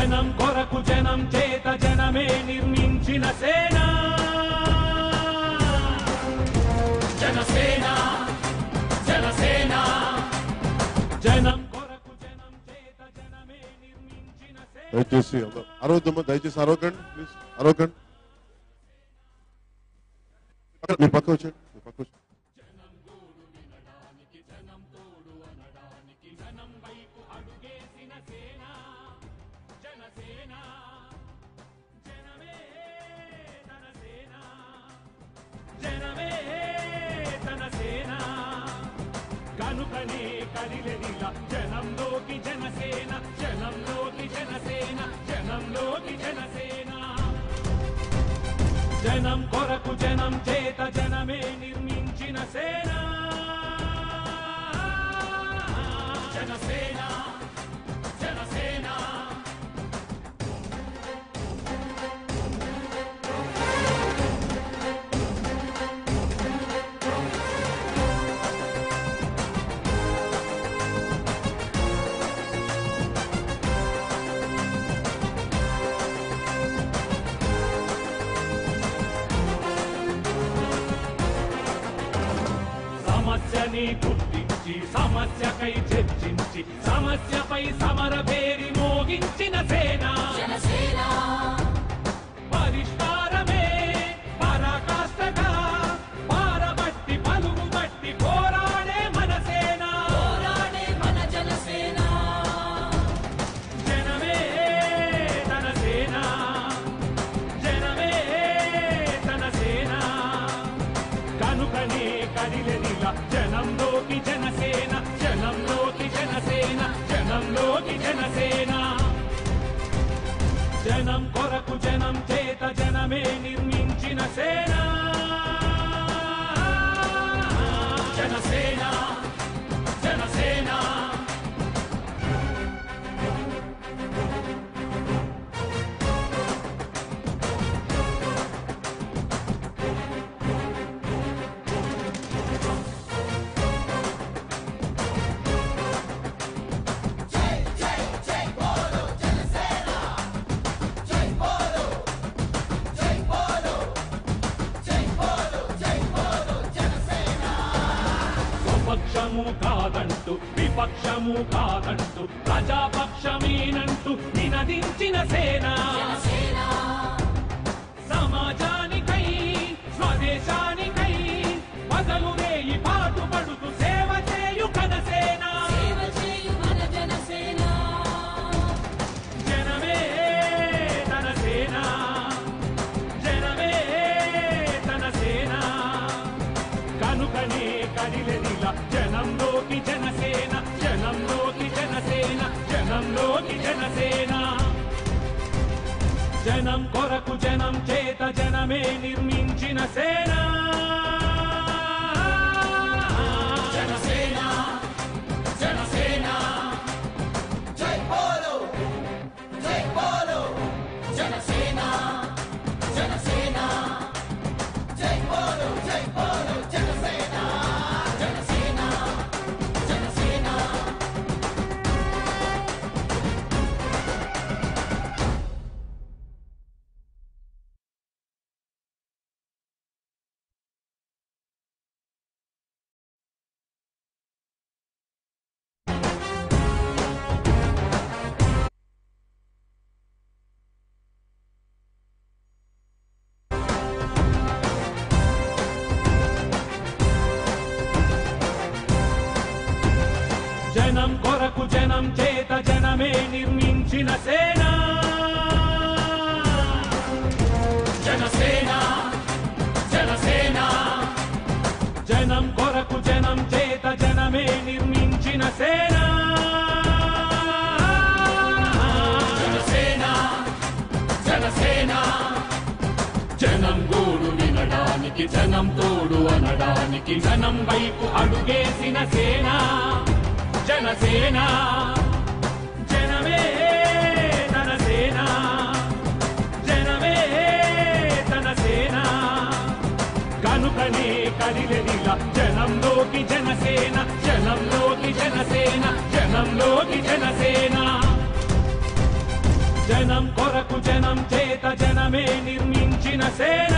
జనం కొరకు జనం చేత జనమే నిర్మించిన సేన జనసేన జనసేన జనం కొరకు జనం చేత జనమే నిర్మించిన సేన దయచేసి అందరూ అరవద్దమ్మా దయచేసి అరవకండి ప్లీజ్ అరవకండి మీ పక్క వచ్చేయండి మీ పక్క వచ్చేయండి జనం వైపు అడుగేసిన సేన జనసేన జనమే తన సేన జనమే తన సేన కనుకనే కదిలెదిల జనంలోకి జనసేన జనంలోకి జనసేన జనంలోకి జనసేన జనం కొరకు జనం చేత జనమే నిర్మించిన సేన జనసేన జనసేన సమస్యని గుర్తించి సమస్యకై చర్చించి సమస్యపై సమర పేరి మోగించిన సేన పరిష్కారమే పరాకాష్ఠగా పారబట్టి పలుగుబట్టి పోరాడే మన సేన జనమే తన సేన జనమే తన సేన కనుకనే కదిలెదిల జనంలోకి జనసేన జనంలోకి జనసేన జనంలోకి జనసేన జనం కొరకు జనం చేత జనమే నిర్మించిన సేన జనసేన జనసేన స్వపక్షము కాదంటూ విపక్షము కాదంటూ ప్రజాపక్షమేనంటూ నినదించిన సేన సమాజానికై స్వదేశానికై పగలు రేయి పాటుపడుతూ సేవ చేయు కనసేన జనమే తన సేన జనమే తన సేన కనుకనే కదిలెదిల జనంలోకి జనసేన జనంలోకి జనసేన జనంలోకి జనసేన జనం కొరకు జనం చేత జనమే నిర్మించిన సేన జనసేన జనసేన జనసేన జనసేన జనసేన జనసేన జనం కొరకు జనం చేత జనమే నిర్మించిన సేన జనసేన జనసేన జనం కొరకు జనం చేత జనమే నిర్మించిన సేన జనసేన జనసేన జనం గోడు వినడానికి జనం తోడు అనడానికి జనం వైపు అడుగేసిన సేన జనసేన జనమే తన సేన జనమే తన సేన కనుకనే కదిలెదిల జనంలోకి జనసేన జనంలోకి జనసేన జనంలోకి జనసేన జనం కొరకు జనం చేత జనమే నిర్మించిన సేన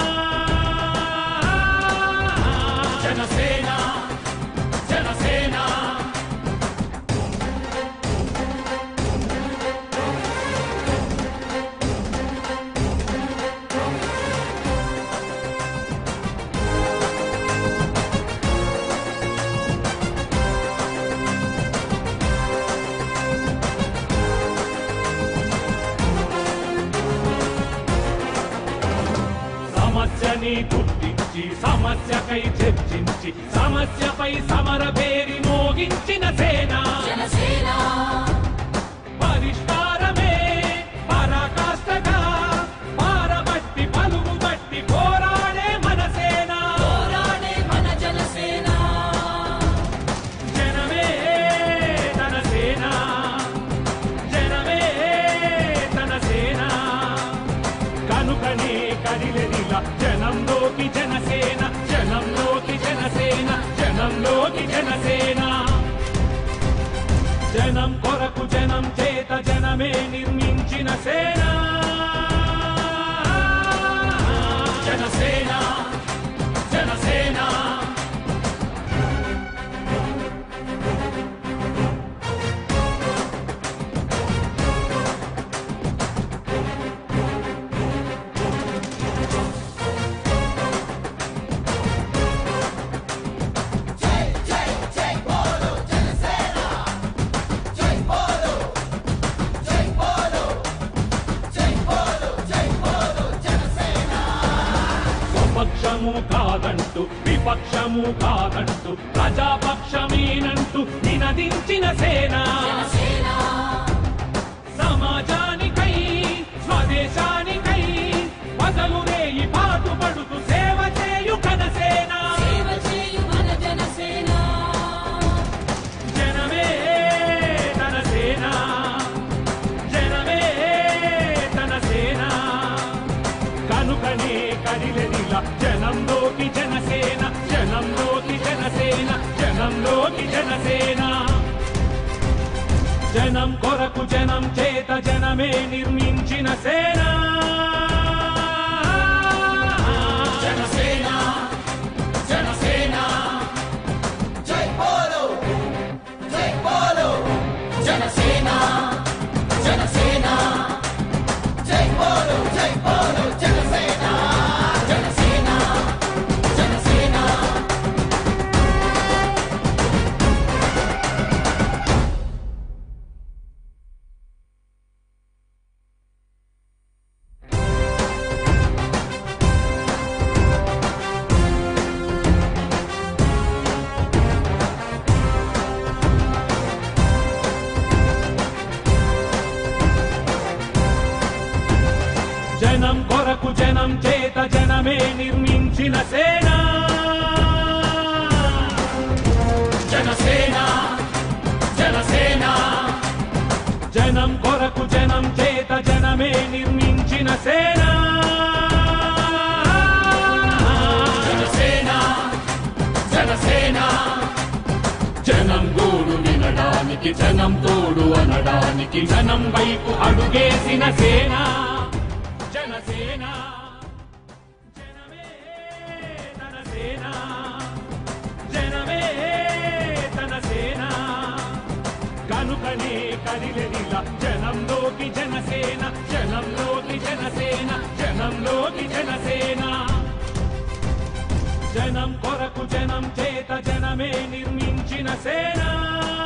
జనసేన జనసేన సమస్యని గుర్తించి సమస్యకై చర్చించి సమస్యపై సమర పేరి మోగించిన సేన పరిష్కారమే పరాకాష్ఠగా పారబట్టి పలుగు బట్టి పోరాడే మన సేన జనమే తన సేన జనమే తన సేన కనుకనే కదిలెదిలా జనంలోకి జనసేన జనంలోకి జనసేన జనంలోకి జనసేన జనం కొరకు జనం చేత జనమే నిర్మించిన సేన జనసేన జనసేన స్వపక్షము కాదంటూ విపక్షము కాదంటూ ప్రజాపక్షమేనంటూ నినదించిన సేన సమాజానికై స్వదేశానికై పదలు రేయి పాటుపడుతూ సేవ చేయు కనసేన జనమే తన సేన జనమే తన సేన కనుకనే కదిలెదిలా జనంలోకి జనసేన జనంలోకి జనసేన జనంలోకి జనసేన జనం కొరకు జనం చేత జనమే నిర్మించిన సేన జనసేన జనసేన జనసేన జనసేన జై బోలో జై బోలో జనసేన జనసేన జనసేన జనం కొరకు జనం చేత జనమే నిర్మించిన సేన జనసేన జనసేన జనం కొరకు జనం చేత జనమే నిర్మించిన సేన జనసేన జనసేన జనం గోడు వినడానికి జనం తోడు అనడానికి జనం వైపు అడుగేసిన సేన జనసేన జనమే తన సేన జనమే తన సేన కనుకనే కదిలెదిలా జనంలోకి జనసేన జనంలోకి జనసేన జనంలోకి జనసేన జనం కొరకు జనం చేత జనమే నిర్మించిన సేన